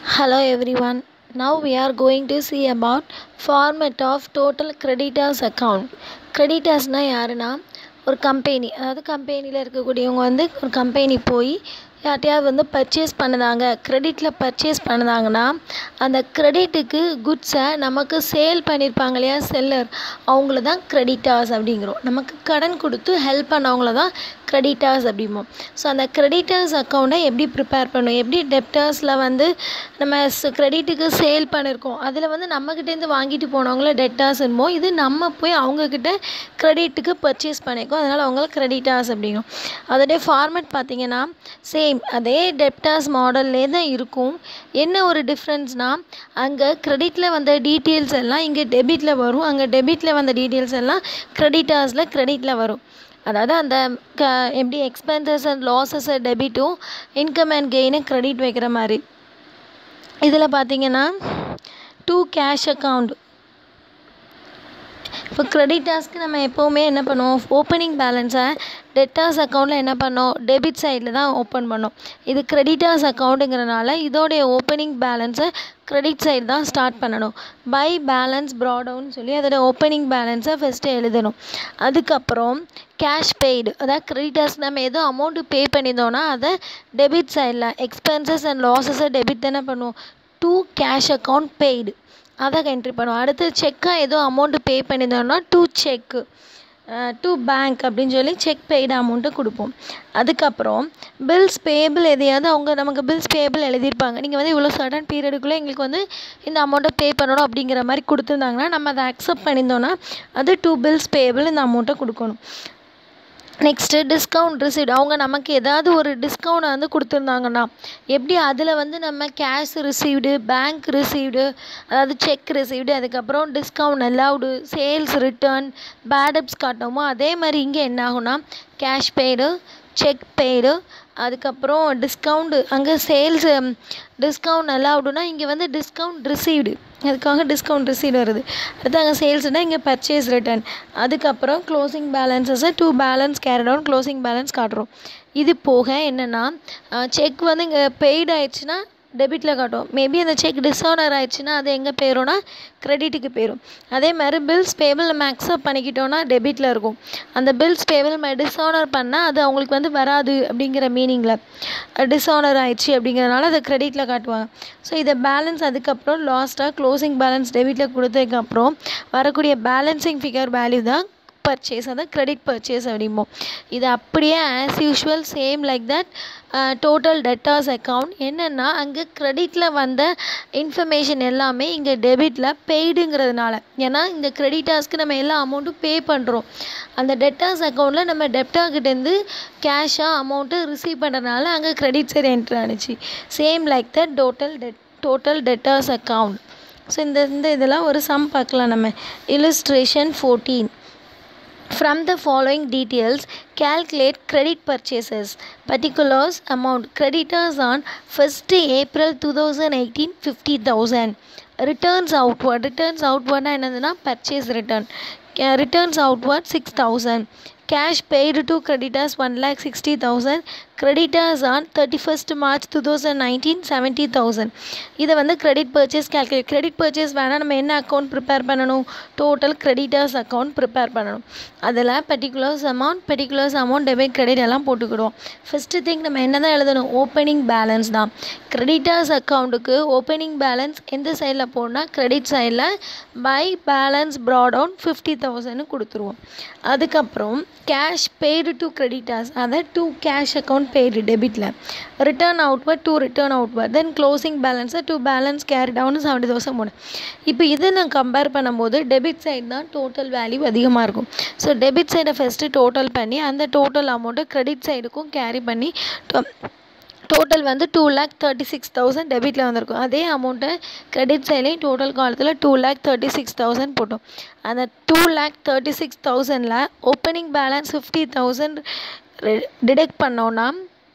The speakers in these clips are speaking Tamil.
Hello everyone. Now we are going to see about format of total creditors account. creditorsனா யாருன்னா ஒரு கம்பெனி அதாவது கம்பெனியில் இருக்கக்கூடியவங்க வந்து ஒரு கம்பெனி போய் யார்ட்டையாவது வந்து பர்ச்சேஸ் பண்ணுதாங்க க்ரெடிட்டில் பர்ச்சேஸ் பண்ணுதாங்கன்னா அந்த க்ரெடிட்டுக்கு குட்ஸை நமக்கு சேல் பண்ணியிருப்பாங்க இல்லையா செல்லர் அவங்கள தான் க்ரெடிட்டார்ஸ் அப்படிங்கிறோம் நமக்கு கடன் கொடுத்து ஹெல்ப் பண்ணவங்கள தான் க்ரெடிட்டார்ஸ் அப்படிம்போம் ஸோ அந்த க்ரெடிட்டர்ஸ் அக்கௌண்ட்டை எப்படி ப்ரிப்பேர் பண்ணணும் எப்படி டெப்டர்ஸில் வந்து நம்ம க்ரெடிட்டுக்கு சேல் பண்ணியிருக்கோம் அதில் வந்து நம்மக்கிட்டேருந்து வாங்கிட்டு போனவங்கள டெப்டார்ஸ் என்போம் இது நம்ம போய் அவங்கக்கிட்ட க்ரெடிட்டுக்கு பர்ச்சேஸ் பண்ணியிருக்கோம் அதனால் அவங்கள க்ரெடிட்டார்ஸ் அப்படிங்கிறோம் அதோடைய ஃபார்மேட் பார்த்திங்கன்னா சேம் அதே டெப்டார்ஸ் மாடல்லே தான் இருக்கும் என்ன ஒரு டிஃப்ரென்ஸ்னால் அங்கே க்ரெடிட்டில் வந்த டீட்டெயில்ஸ் எல்லாம் இங்கே டெபிட்டில் வரும் அங்கே டெபிட்டில் வந்த டீட்டெயில்ஸ் எல்லாம் க்ரெடிட்டார்ஸில் க்ரெடிட்டில் வரும் அதாவது அந்த க எப்படி எக்ஸ்பென்சஸ் அண்ட் லாஸஸை டெபிட்டும் இன்கம் அண்ட் கெயினை க்ரெடிட் வைக்கிற மாதிரி இதில் பார்த்தீங்கன்னா டூ கேஷ் அக்கௌண்ட் இப்போ க்ரெடிட்டார்ஸ்க்கு நம்ம எப்போவுமே என்ன பண்ணுவோம் ஓப்பனிங் பேலன்ஸை டெட்டார்ஸ் அக்கௌண்ட்டில் என்ன பண்ணோம் டெபிட் சைடில் தான் ஓப்பன் பண்ணோம் இது க்ரெடிட்டார்ஸ் அக்கௌண்ட்டுங்கிறனால இதோடைய ஓப்பனிங் பேலன்ஸை க்ரெடிட் சைடு தான் ஸ்டார்ட் பண்ணணும் பை பேலன்ஸ் ப்ராடவுன்னு சொல்லி அதோட ஓப்பனிங் பேலன்ஸை ஃபஸ்ட்டு எழுதணும் அதுக்கப்புறம் கேஷ் பெய்டு அதாவது க்ரெடிட்டர்ஸ் நம்ம ஏதோ அமௌண்ட்டு பே பண்ணியிருந்தோன்னா அதை டெபிட் சைடில் எக்ஸ்பென்சஸ் அண்ட் லாஸஸை டெபிட் தானே பண்ணுவோம் டூ கேஷ் அக்கௌண்ட் பெய்டு அதை என்ட்ரி பண்ணுவோம் அடுத்து செக்காக ஏதோ அமௌண்ட்டு பே பண்ணியிருந்தோம்னா டூ செக்கு டூ பேங்க் அப்படின்னு சொல்லி செக் பெய்டு அமௌண்ட்டு கொடுப்போம் அதுக்கப்புறம் பில்ஸ் பேபிள் எதையாவது அவங்க நமக்கு பில்ஸ் பேபிள் எழுதியிருப்பாங்க நீங்கள் வந்து இவ்வளோ சடன் பீரியடுக்குள்ளே எங்களுக்கு வந்து இந்த அமௌண்ட்டை பே பண்ணணும் அப்படிங்கிற மாதிரி கொடுத்துருந்தாங்கன்னா நம்ம அதை அக்செப்ட் பண்ணியிருந்தோன்னா அது டூ பில்ஸ் பேபிள் இந்த அமௌண்ட்டை கொடுக்கணும் நெக்ஸ்ட்டு டிஸ்கவுண்ட் ரிசீவ்ட் அவங்க நமக்கு ஏதாவது ஒரு டிஸ்கவுண்ட் வந்து கொடுத்துருந்தாங்கன்னா எப்படி அதில் வந்து நம்ம கேஷ் ரிசீவ்டு பேங்க் ரிசீவ்டு அதாவது செக் ரிசீவ்டு அதுக்கப்புறம் discount allowed sales return bad debts காட்டணுமோ அதே மாதிரி இங்கே என்ன ஆகும்னா கேஷ் பெய்டு செக் பெய்டு அதுக்கப்புறம் டிஸ்கவுண்டு அங்கே சேல்ஸ் டிஸ்கவுண்ட் அலவுடுனா இங்கே வந்து டிஸ்கவுண்ட் ரிசீவ்டு அதுக்காக டிஸ்கவுண்ட் ரிசீவ்டு வருது அடுத்து அங்கே சேல்ஸ்னால் இங்கே பர்ச்சேஸ் ரிட்டர்ன் அதுக்கப்புறம் க்ளோசிங் பேலன்ஸஸை to balance carry down closing balance காட்டுறோம் இது போக என்னென்னா செக் வந்து இங்கே பெய்டு ஆயிடுச்சுன்னா டெபிட்டில் காட்டும் மேபி அந்த செக் டிஸ்ஆனர் ஆயிடுச்சுன்னா அது எங்கே போயிரும்னா க்ரெடிட்டுக்கு போயிடும் அதே மாதிரி பில்ஸ் பேபிள் நம்ம அக்செப்ட் பண்ணிக்கிட்டோன்னா டெபிட்டில் இருக்கும் அந்த பில்ஸ் பேபிள் நம்ம டிஸ்ஆனர் பண்ணால் அது அவங்களுக்கு வந்து வராது அப்படிங்கிற மீனிங்கில் டிஸ்ஆனர் ஆயிடுச்சு அப்படிங்கிறனால அதை க்ரெடிட்டில் காட்டுவாங்க ஸோ இதை பேலன்ஸ் அதுக்கப்புறம் லாஸ்ட்டாக க்ளோசிங் பேலன்ஸ் டெபிட்டில் கொடுத்ததுக்கப்புறம் வரக்கூடிய பேலன்சிங் ஃபிகர் வேல்யூ தான் பர்ச்சேஸ் அதான் க்ரெடிட் பர்ச்சேஸ் அப்படிம்போம் இது அப்படியே as usual same like that total debtors account என்னென்னா அங்கே க்ரெடிட்டில் வந்த இன்ஃபர்மேஷன் எல்லாமே இங்கே டெபிட்டில் பெய்டுங்கிறதுனால ஏன்னா இந்த க்ரெடிட்டாஸ்க்கு நம்ம எல்லா அமௌண்ட்டும் பே பண்ணுறோம் அந்த டெட்டாஸ் அக்கௌண்ட்டில் நம்ம டெப்டாக்கிட்டேருந்து கேஷாக அமௌண்ட்டு ரிசீவ் பண்ணுறதுனால அங்கே க்ரெடிட் சைடு என்ட்ரு ஆனிச்சு same like that total debt total debtors account so இந்த இந்த இதெல்லாம் ஒரு சம் பார்க்கலாம் நம்ம illustration fourteen From the following details, calculate credit purchases. Particulars amount creditors on 1st April 2018 50,000. Returns outward. Returns outward என்னதுன்னா purchase return. Returns outward 6,000. Cash paid to creditors 1 lakh 60,000. Creditors on 31st March 2019 70,000. இதை வந்து credit purchase calculate credit purchase வேணால் நம்ம என்ன அக்கௌண்ட் ப்ரிப்பேர் பண்ணணும் டோட்டல் கிரெடிட்டர்ஸ் அக்கௌண்ட் ப்ரிப்பேர் பண்ணணும் அதில் particulars amount particulars amount debit credit எல்லாம் போட்டுக்கிடுவோம் ஃபஸ்ட்டு திங் நம்ம என்ன தான் எழுதணும் ஓப்பனிங் பேலன்ஸ் தான் கிரெடிட்டர்ஸ் அக்கௌண்ட்டுக்கு ஓப்பனிங் பேலன்ஸ் எந்த சைடில் போடணும் கிரெடிட் சைடில் by balance brought down fifty thousand கொடுத்துருவோம் அதுக்கப்புறம் கேஷ் பெய்டு டு கிரெடிட்டர்ஸ் அதை டூ கேஷ் அக்கௌண்ட் பெய்டு டெபிட்டில் return outward to return outward then closing பேலன்ஸை to balance carry down seventy thousand போனேன் இப்போ இதை நான் கம்பேர் பண்ணும்போது டெபிட் சைடு தான் டோட்டல் வேல்யூ அதிகமாக இருக்கும் ஸோ டெபிட் சைடை ஃபஸ்ட்டு டோட்டல் பண்ணி அந்த டோட்டல் அமௌண்ட்டை கிரெடிட் சைடுக்கும் கேரி பண்ணி டோட்டல் வந்து two lakh thirty six thousand டெபிட்டில் வந்திருக்கும் அதே அமௌண்ட்டை கிரெடிட் சைட்லேயும் டோட்டல் காலத்தில் two lakh thirty six thousand போட்டோம் அந்த டூ லேக் தேர்ட்டி சிக்ஸ் தௌசண்டில் opening balance fifty thousand detect பண்ணோன்னா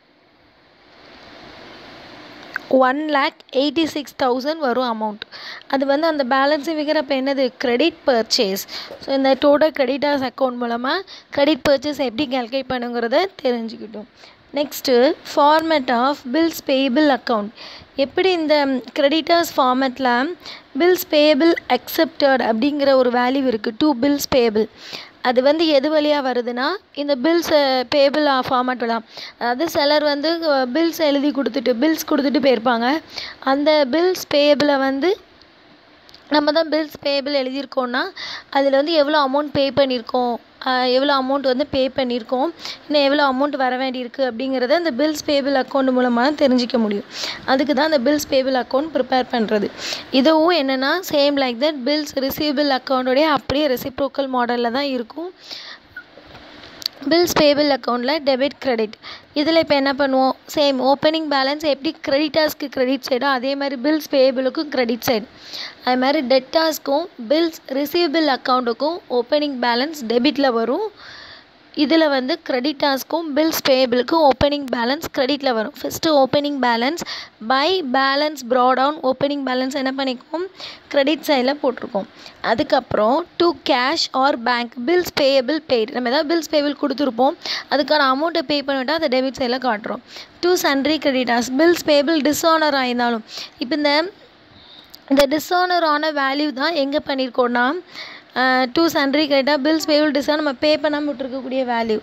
one lakh eighty six thousand வரும் அமௌண்ட் அது வந்து அந்த பேலன்ஸை விற்கிறப்ப என்னது கிரெடிட் பர்ச்சேஸ் ஸோ இந்த டோட்டல் கிரெடிட்டர்ஸ் அக்கௌண்ட் மூலமாக கிரெடிட் பர்ச்சேஸ் எப்படி கேல்குலேட் பண்ணுங்கிறத தெரிஞ்சுக்கிட்டோம் next format of bills payable account எப்படி இந்த கிரெடிட்டர்ஸ் ஃபார்மேட்டில் பில்ஸ் பேபிள் அக்செப்டட் அப்படிங்கிற ஒரு வேல்யூ இருக்குது டூ பில்ஸ் பேபிள் அது வந்து எது வழியாக வருதுன்னா இந்த பில்ஸ் பேபிள் ஃபார்மேட் தான் அதாவது சிலர் வந்து பில்ஸ் எழுதி கொடுத்துட்டு பில்ஸ் கொடுத்துட்டு போயிருப்பாங்க அந்த பில்ஸ் பேபிளை வந்து நம்ம தான் பில்ஸ் பேபிள் எழுதியிருக்கோன்னா அதில் வந்து எவ்வளோ அமௌண்ட் பே பண்ணியிருக்கோம் எவ்வளோ அமௌண்ட் வந்து பே பண்ணியிருக்கோம் இன்னும் எவ்வளோ அமௌண்ட் வர வேண்டியிருக்கு அப்படிங்கிறத அந்த பில்ஸ் பேபிள் அக்கௌண்ட் மூலமாக தான் தெரிஞ்சிக்க முடியும் அதுக்கு தான் அந்த பில்ஸ் பேபிள் அக்கௌண்ட் ப்ரிப்பேர் பண்ணுறது இதுவும் என்னென்னா same like that bills receivable அக்கௌண்ட்டோடைய அப்படியே ரெசிப்ரோக்கல் மாடலில் தான் இருக்கும் பில்ஸ் பேபிள் அக்கௌண்ட்டில் டெபிட் கிரெடிட் இதில் இப்போ என்ன பண்ணுவோம் சேம் ஓப்பனிங் பேலன்ஸ் எப்படி கிரெடிட்டர்ஸ்க்கு கிரெடிட் சைடோ அதே மாதிரி பில்ஸ் பேபிளுக்கும் கிரெடிட் சைடு அது மாதிரி டெட்டாஸ்க்கும் பில்ஸ் ரிசீவபிள் அக்கௌண்ட்டுக்கும் ஓப்பனிங் பேலன்ஸ் டெபிட்டில் வரும் இதில் வந்து கிரெடிட்டாஸ்க்கும் பில்ஸ் பேபிளுக்கும் ஓப்பனிங் பேலன்ஸ் கிரெடிட்டில் வரும் first opening balance by balance brought down opening balance என்ன பண்ணிக்குவோம் கிரெடிட் சைடில் போட்டிருக்கோம் அதுக்கப்புறம் to cash or bank bills payable paid நம்ம ஏதாவது பில்ஸ் பேபிள் கொடுத்துருப்போம் அதுக்கான அமௌண்ட்டை பே பண்ணிவிட்டால் அதை டெபிட் சைடில் காட்டுறோம் to sundry creditors bills payable dishonour ஆயிருந்தாலும் இப்போ இந்த இந்த டிஸானர் ஆன வேல்யூ தான் எங்கே பண்ணியிருக்கோன்னா டூ சன்ட்ரி கிரெடிட்டாக பில்ஸ் பேபிள் டிஸான் நம்ம பே பண்ணாமல் விட்டுருக்கக்கூடிய வேல்யூ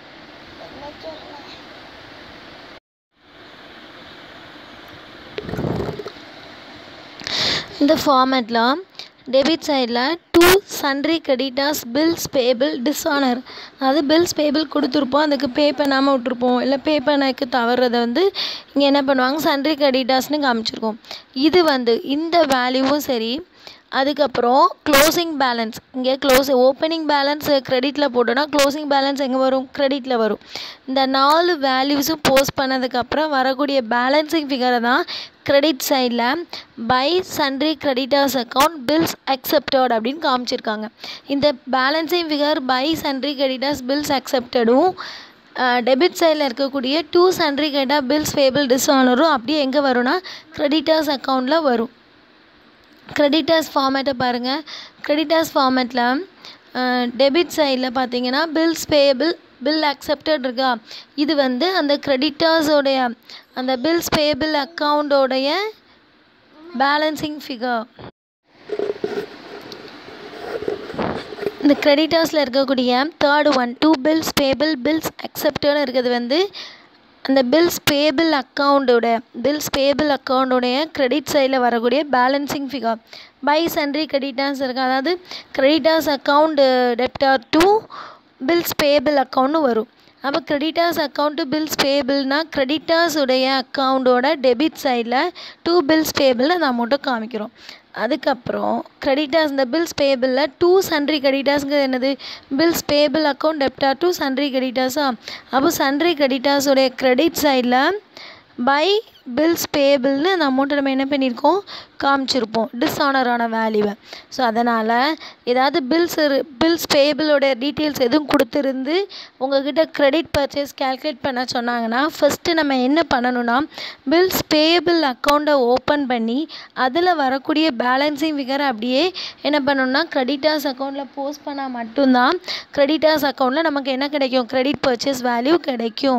இந்த ஃபார்மேட்டில் டெபிட் சைடில் to sundry creditors bills payable dishonour அதாவது பில்ஸ் பேபிள் கொடுத்துருப்போம் அதுக்கு பே பண்ணாமல் விட்டுருப்போம் இல்லை பே பண்ணக்கு தவறுறதை வந்து இங்கே என்ன பண்ணுவாங்க சன்ட்ரி கிரெடிட்டாஸ்னு காமிச்சிருக்கோம் இது வந்து இந்த வேல்யூவும் சரி அதுக்கப்புறம் க்ளோசிங் பேலன்ஸ் இங்கே க்ளோஸ் ஓப்பனிங் பேலன்ஸ் க்ரெடிட்டில் போட்டோன்னா க்ளோசிங் பேலன்ஸ் எங்கே வரும் க்ரெடிட்டில் வரும் இந்த நாலு வேல்யூஸும் போஸ்ட் பண்ணதுக்கப்புறம் வரக்கூடிய பேலன்சிங் ஃபிகரை தான் கிரெடிட் சைடில் by sundry creditors account bills accepted அப்படின்னு காமிச்சிருக்காங்க இந்த balancing figure by sundry creditors bills அக்செப்டடும் டெபிட் சைடில் இருக்கக்கூடிய to sundry creditor bills payable டிஸ்ஆனரும் அப்படியே எங்கே வரும்னா கிரெடிட்டர்ஸ் அக்கௌண்ட்டில் வரும் கிரெடிட்டர்ஸ் ஃபார்மேட்டை பாருங்கள் கிரெடிட்டர்ஸ் ஃபார்மேட்டில் டெபிட் சைடில் பார்த்தீங்கன்னா பில்ஸ் பேபிள் பில் அக்செப்டட் இருக்கா இது வந்து அந்த கிரெடிட்டர்ஸோடைய அந்த பில்ஸ் பேபிள் அக்கௌண்ட்டோடைய பேலன்சிங் ஃபிகர் இந்த கிரெடிட்டர்ஸில் இருக்கக்கூடிய third one to bills payable bills அக்செப்டட்னு இருக்கிறது வந்து அந்த பில்ஸ் பேபிள் அக்கௌண்ட்டோட பில்ஸ் பேபிள் அக்கௌண்ட்டோடைய கிரெடிட் சைடில் வரக்கூடிய balancing figure by sundry creditors இருக்குது அதாவது creditors account debtor to bills payable அக்கௌண்ட்னு வரும் அப்போ கிரெடிட்டார்ஸ் அக்கௌண்ட்டு பில்ஸ் பேபிள்னா கிரெடிட்டார்ஸ் உடைய அக்கௌண்ட்டோட டெபிட் சைடில் டூ பில்ஸ் பேபிள்னு அந்த அமௌண்ட்டை காமிக்கிறோம் அதுக்கப்புறம் கிரெடிட்டார்ஸ் இந்த பில்ஸ் பேபிளில் டூ சன்ட்ரி கிரெடிட்டார்ஸுங்கிறது என்னது bills payable account debtor to sundry கிரெடிட்டார்ஸா அப்போ சன்ட்ரி கிரெடிட்டார்ஸோடைய கிரெடிட் சைடில் பை பில்ஸ் பேபிள்னு அந்த அமௌண்ட்டை நம்ம என்ன பண்ணியிருக்கோம் காமிச்சிருப்போம் டிஸ்ஆனரான வேல்யூவை ஸோ அதனால் ஏதாவது பில்ஸ் பில்ஸ் பேபிளோட டீட்டெயில்ஸ் எதுவும் கொடுத்துருந்து உங்ககிட்ட கிரெடிட் பர்ச்சேஸ் கேல்குலேட் பண்ண சொன்னாங்கன்னா ஃபஸ்ட்டு நம்ம என்ன பண்ணணும்னா பில்ஸ் பேபிள் அக்கௌண்ட்டை ஓப்பன் பண்ணி அதில் வரக்கூடிய பேலன்சிங் ஃபிகரை அப்படியே என்ன பண்ணணும்னா கிரெடிட்டார்ஸ் அக்கௌண்ட்டில் போஸ்ட் பண்ணால் மட்டும்தான் கிரெடிட்டார்ஸ் அக்கௌண்ட்டில் நமக்கு என்ன கிடைக்கும் கிரெடிட் பர்ச்சேஸ் வேல்யூ கிடைக்கும்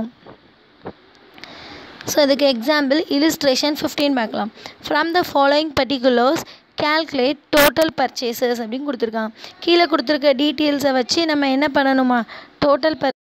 ஸோ இதுக்கு எக்ஸாம்பிள் இலிஸ்ட்ரேஷன் ஃபிஃப்டீன் பார்க்கலாம் from the following particulars calculate total purchases அப்படின்னு கொடுத்துருக்காங்க கீழே கொடுத்துருக்க டீட்டெயில்ஸை வச்சு நம்ம என்ன பண்ணணுமா டோட்டல் பர்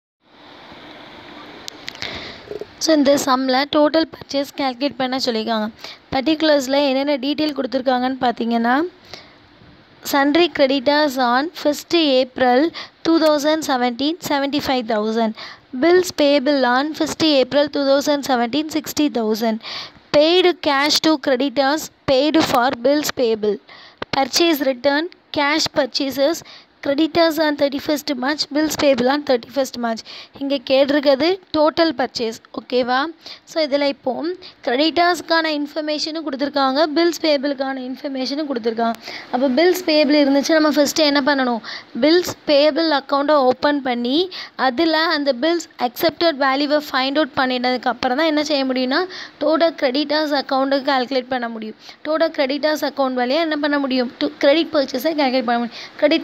ஸோ இந்த சம்மில் டோட்டல் பர்ச்சேஸ் கேல்குலேட் பண்ண சொல்லியிருக்காங்க பர்டிகுலர்ஸில் என்னென்ன டீட்டெயில் கொடுத்துருக்காங்கன்னு பார்த்தீங்கன்னா sundry creditors on fifth April two thousand seventeen seventy five thousand bills payable on 1st April 2017 60000 paid cash to creditors paid for bills payable purchase return cash purchases creditors on 31st March bills payable on 31st March இங்கே கேட்டிருக்கிறது டோட்டல் பர்ச்சேஸ் ஓகேவா ஸோ இதில் இப்போ கிரெடிட்டர்ஸ்க்கான இன்ஃபர்மேஷனும் கொடுத்துருக்காங்க பில்ஸ் பேபிளுக்கான இன்ஃபர்மேஷனும் கொடுத்துருக்காங்க அப்போ பில்ஸ் பேபிள் இருந்துச்சு நம்ம ஃபஸ்ட்டு என்ன பண்ணணும் பில்ஸ் பேபிள் அக்கௌண்ட்டை ஓப்பன் பண்ணி அதில் அந்த பில்ஸ் அக்செப்டட் வேல்யூவை ஃபைண்ட் அவுட் பண்ணிட்டதுக்கு அப்புறம் தான் என்ன செய்ய முடியும்னா டோட்டல் கிரெடிட்டர்ஸ் அக்கௌண்ட்டுக்கு கால்குலேட் பண்ண முடியும் டோட்டல் கிரெடிட்டர்ஸ் அக்கௌண்ட் வழியாக என்ன பண்ண முடியும் டு கிரெடிட் பர்ச்சேஸை கால்குலேட் பண்ண முடியும் கிரெடிட் பர்ச்சேஸோட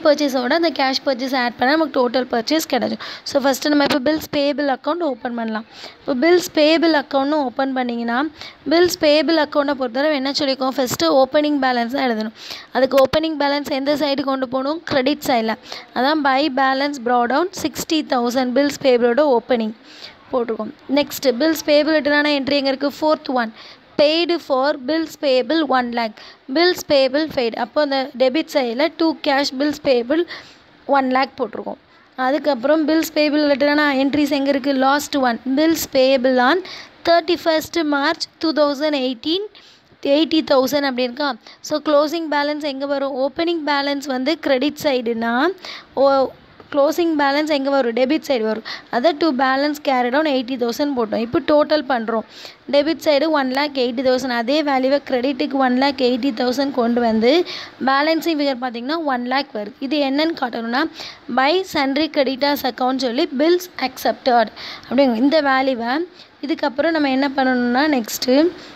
பர்ச்சேஸோட அந்த கேஷ் பர்ச்சேஸ் ஆட் பண்ணால் நமக்கு டோட்டல் பர்ச்சேஸ் கிடைக்கும் ஸோ ஃபஸ்ட்டு நம்ம இப்போ பில்ஸ் பேபிள் அக்கௌண்ட் ஓப்பன் பண்ணலாம் இப்போ பில்ஸ் பேபிள் அக்கௌண்ட்னு ஓப்பன் பண்ணிங்கன்னா பில்ஸ் பேபிள் அக்கௌண்ட்டை பொறுத்தவரை என்ன சொல்லியிருக்கோம் ஃபஸ்ட்டு ஓப்பனிங் பேலன்ஸ் தான் எழுதணும் அதுக்கு ஓப்பனிங் பேலன்ஸ் எந்த சைடு கொண்டு போகணும் கிரெடிட் சைடில் அதான் by balance brought down sixty thousand bills பேபிளோட ஓப்பனிங் போட்டிருக்கோம் நெக்ஸ்ட்டு பில்ஸ் பேபிள்ட்டான என்ட்ரி எங்கே இருக்குது fourth one paid for bills payable one lakh bills payable paid அப்போ அந்த டெபிட் சைடில் to cash bills payable one lakh போட்டிருக்கோம் அதுக்கப்புறம் பில்ஸ் பேபிள் ரிலேட்டடான என்ட்ரிஸ் எங்கே இருக்குது last one bills payable on thirty first March two thousand eighteen eighty thousand அப்படி இருக்கா ஸோ க்ளோசிங் பேலன்ஸ் எங்கே வரும் ஓப்பனிங் பேலன்ஸ் வந்து கிரெடிட் சைடுனா ஓ க்ளோசிங் பேலன்ஸ் எங்கே வரும் டெபிட் சைடு வரும் அதை to balance carry down eighty thousand போட்டோம் இப்போ டோட்டல் பண்ணுறோம் debit side one lakh eighty thousand அதே வேல்யூவை கிரெடிட்டுக்கு ஒன் லேக் எயிட்டி தௌசண்ட் கொண்டு வந்து பேலன்ஸிங் ஃபிகர் பார்த்தீங்கன்னா ஒன் லேக் வருது இது என்னன்னு காட்டணும்னா பை சன்ட்ரி கிரெடிட்டாஸ் அக்கௌண்ட் சொல்லி பில்ஸ் அக்செப்டட் அப்படிங்க இந்த வேல்யூவை இதுக்கப்புறம் நம்ம என்ன பண்ணணும்னா next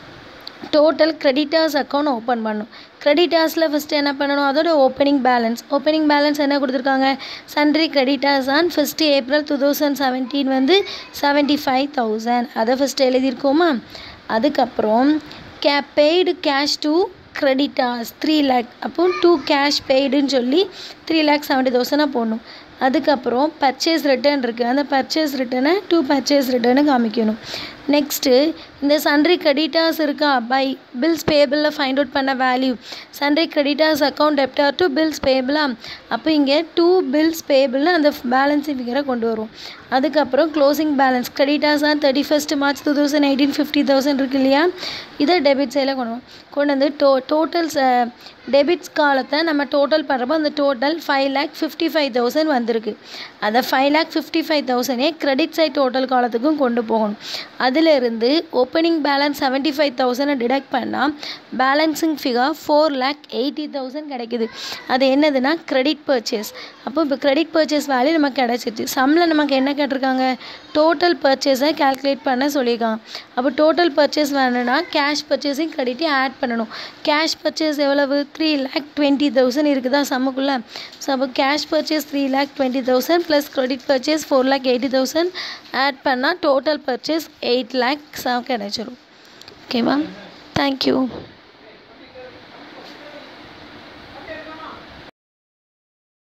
total creditors account open பண்ணும் கிரெடிட்டர்ஸில் ஃபஸ்ட்டு என்ன பண்ணணும் அதோட ஓப்பனிங் பேலன்ஸ் ஓப்பனிங் பேலன்ஸ் என்ன கொடுத்துருக்காங்க sundry creditors on first April two thousand seventeen வந்து செவன்ட்டி ஃபைவ் தௌசண்ட் அதை ஃபஸ்ட்டு எழுதியிருக்கோமா அதுக்கப்புறம் கே paid cash to creditors three lakh அப்போ டூ கேஷ் பெய்டுன்னு சொல்லி த்ரீ லேக் செவன்ட்டி தௌசண்டாக போடணும் அதுக்கப்புறம் பர்ச்சேஸ் ரிட்டர்ன் இருக்குது அந்த பர்ச்சேஸ் ரிட்டர்னை டூ பர்ச்சேஸ் ரிட்டர்னு காமிக்கணும் நெக்ஸ்ட்டு இந்த சன்ட்ரி கிரெடிட்டர்ஸ் இருக்கா பை பில்ஸ் பேபிளில் ஃபைண்ட் அவுட் பண்ண value sundry creditors account debtor to bills பேபிளா அப்போ இங்கே டூ பில்ஸ் பேபிள்னு அந்த பேலன்ஸிங் ஃபிகரை கொண்டு வரும் அதுக்கப்புறம் க்ளோசிங் பேலன்ஸ் கிரெடிட்டர்ஸ் தான் thirty first March two thousand eighteen fifty thousand இருக்கு இல்லையா இதை டெபிட் சைடில் கொண்டு வரும் கொண்டு வந்து டோ டோட்டல்ஸ் டெபிட்ஸ் காலத்தை நம்ம டோட்டல் பண்ணுறப்போ அந்த total five lakh fifty five thousand வந்திருக்கு அதை ஃபைவ் லேக் ஃபிஃப்டி ஃபைவ் தௌசண்டே கிரெடிட் சைட் டோட்டல் காலத்துக்கும் கொண்டு போகணும் அதிலிருந்து ஓப்பனிங் பேலன்ஸ் செவன்ட்டி ஃபைவ் தௌசண்டை டிடக்ட் பண்ணால் balancing figure four lakh eighty thousand கிடைக்குது அது என்னதுன்னா கிரெடிட் பர்ச்சேஸ் அப்போ இப்போ கிரெடிட் பர்ச்சேஸ் வேல்யூ நமக்கு கிடச்சிருச்சு சம்மில் நமக்கு என்ன கேட்டிருக்காங்க டோட்டல் பர்ச்சேஸை கால்குலேட் பண்ண சொல்லியிருக்காங்க அப்போ டோட்டல் பர்ச்சேஸ் வேணும்னா கேஷ் பர்ச்சேஸையும் கிரெடிட்டையும் ஆட் பண்ணணும் கேஷ் பர்ச்சேஸ் எவ்வளவு த்ரீ லேக் டுவெண்ட்டி தௌசண்ட் இருக்குதா சம்முக்குள்ளே ஸோ அப்போ cash purchase three lakh twenty thousand plus credit purchase four lakh eighty thousand add பண்ணால் டோட்டல் பர்ச்சேஸ் எயிட் லேக்ஸாக கிடச்சிரும் ஓகேவா தேங்க்யூ